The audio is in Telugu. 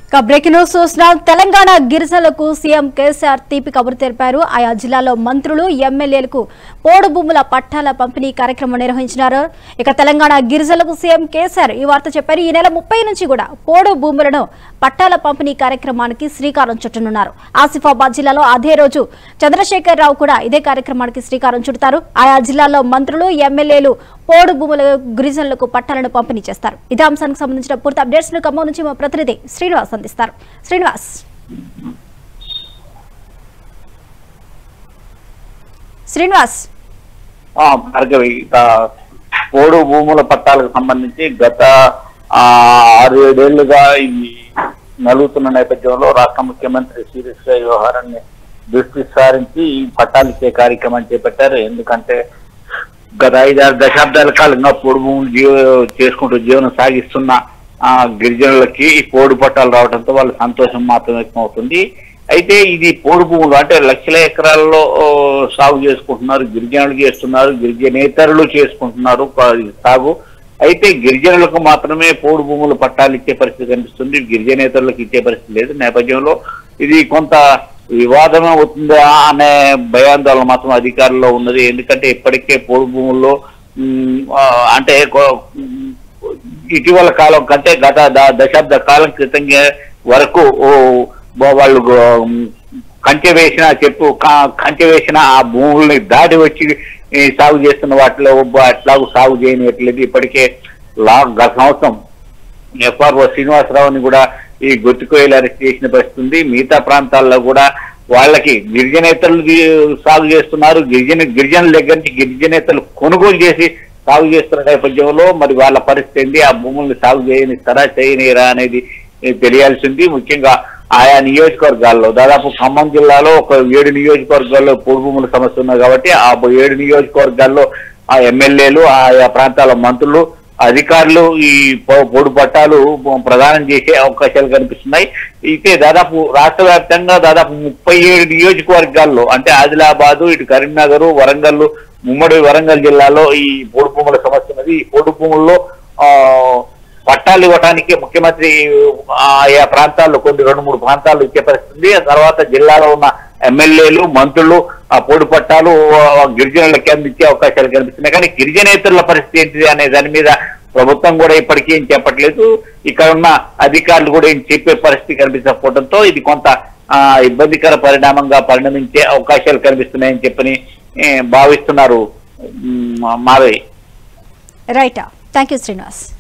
ఇక బ్రేకింగ్ న్యూస్ చూస్తున్నాం తెలంగాణ గిరిజనులకు సీఎం కేసీఆర్ తీపి కబురు తెలిపారు ఆయా జిల్లాలో మంత్రులు ఎమ్మెల్యేలకు పోడు భూముల పట్టాల పంపిణీ కార్యక్రమం నిర్వహించినారు ఇక తెలంగాణ గిరిజనులకు సీఎం కేసీఆర్ ఈ వార్త చెప్పారు ఈ నెల ముప్పై నుంచి కూడా పోడు భూములను పట్టాల పంపిణీ కార్యక్రమానికి శ్రీకారం చుట్టనున్నారు ఆసిఫాబాద్ జిల్లాలో అదే రోజు చంద్రశేఖర్ రావు కూడా ఇదే కార్యక్రమానికి శ్రీకారం చుడతారు ఆయా జిల్లాల్లో మంత్రులు ఎమ్మెల్యేలు పోడు భూముల గిరిజనులకు పట్టాలను పంపిణీ చేస్తారు ఇదే అంశానికి సంబంధించిన పూర్తి అప్డేట్స్ ను ఖమ్మం నుంచి మా ప్రతినిధి శ్రీనివాస్ అందిస్తారు శ్రీనివాస్ శ్రీనివాస్ ఆ, భార్గవి ఇక పోడు భూముల పట్టాలకు సంబంధించి గత ఆ, ఆరు ఏడేళ్లుగా ఈ నలుగుతున్న నేపథ్యంలో రాష్ట్ర ముఖ్యమంత్రి సీరియస్ గా ఈ వ్యవహారాన్ని దృష్టి సారించి ఈ పట్టాలు ఇచ్చే కార్యక్రమం చేపట్టారు ఎందుకంటే గత ఐదారు దశాబ్దాల కాలంగా పోడు భూములు జీవ చేసుకుంటూ జీవనం సాగిస్తున్న ఆ గిరిజనులకి ఈ పోడు పట్టాలు రావడంతో వాళ్ళ సంతోషం మాత్రం వ్యక్తమవుతుంది అయితే ఇది పోడు భూములు అంటే లక్షల ఎకరాల్లో ఓ, సాగు చేసుకుంటున్నారు గిరిజనులు చేస్తున్నారు గిరిజనేతరులు చేసుకుంటున్నారు ప- సాగు అయితే గిరిజనులకు మాత్రమే పోడు భూములు పట్టాలు ఇచ్చే పరిస్థితి కనిపిస్తుంది గిరిజనేతరులకు ఇచ్చే పరిస్థితి లేదు నేపథ్యంలో ఇది కొంత వివాదం అవుతుందా అనే భయాందోళన మాత్రం అధికారుల్లో ఉన్నది ఎందుకంటే ఇప్పటికే పోడు భూముల్లో ఉమ్, ఆ, అంటే కొ- ఉమ్, ఇటీవల కాలం కంటే గత ద- దశాబ్ద కాలం క్రితం వరకు ఓ బా- వాళ్ళు గో- కంచె వేసిన చెప్పు క- కంచె వేసిన ఆ భూముల్ని దాటి వచ్చి ఈ సాగు చేస్తున్న వాటిలో అట్లాగూ సాగు చేయనియట్లేదు ఇప్పటికే లా గత సంవత్సరం ఎఫ్ఆర్ఓ శ్రీనివాసరావుని కూడా ఈ గుర్తుకోయలు అరెస్ట్ చేసిన పరిస్థితి ఉంది మిగతా ప్రాంతాల్లో కూడా వాళ్ళకి గిరిజనేతలు ది- సాగు చేస్తున్నారు గిరిజన గిరిజనుల దగ్గర నుంచి గిరిజనేతలు కొనుగోలు చేసి సాగు చేస్తున్న నేపథ్యంలో మరి వాళ్ళ పరిస్థితి ఏంది ఆ భూముల్ని సాగు చేయనిస్తారా చేయనిరా అనేది ఏ, తెలియాల్సింది ముఖ్యంగా ఆయా నియోజకవర్గాల్లో దాదాపు ఖమ్మం జిల్లాలో ఒక ఏడు నియోజకవర్గాల్లో పొడి భూముల సమస్య ఉన్నాయి కాబట్టి ఆ ఏడు నియోజకవర్గాల్లో ఆ ఎమ్మెల్యేలు ఆయా ప్రాంతాల మంత్రులు అధికారులు ఈ పొ- పొడు పట్టాలు ప్రదానం చేసే అవకాశాలు కనిపిస్తున్నాయి అయితే దాదాపు రాష్ట్ర వ్యాప్తంగా దాదాపు ముప్పై ఏడు నియోజకవర్గాల్లో అంటే ఆదిలాబాదు ఇటు కరీంనగర్ వరంగల్ ఉమ్మడి వరంగల్ జిల్లాలో ఈ పొడు భూముల సమస్య ఉన్నది ఈ పొడు భూముల్లో ఆ పట్టాలు ఇవ్వడానికి ముఖ్యమంత్రి ఆయా ప్రాంతాల్లో కొన్ని రెండు మూడు ప్రాంతాలు ఇచ్చే పరిస్థితి ఉంది. ఆ తర్వాత జిల్లాలో ఉన్న ఎమ్మెల్యేలు మంత్రులు ఆ పొడి పట్టాలు ఆ, గిరిజనులకి అందించే అవకాశాలు కనిపిస్తున్నాయి కానీ గిరిజనేతరుల పరిస్థితి ఏంటిది అనే దాని మీద ప్రభుత్వం కూడా ఇప్పటికీ ఏం చెప్పట్లేదు ఇక్కడ ఉన్న అధికారులు కూడా ఏం చెప్పే పరిస్థితి కనిపించకపోవడంతో ఇది కొంత ఆ, ఇబ్బందికర పరిణామంగా పరిణమించే అవకాశాలు కనిపిస్తున్నాయని చెప్పని ఏ, భావిస్తున్నారు మ్, Madhavi right thank you Srinivas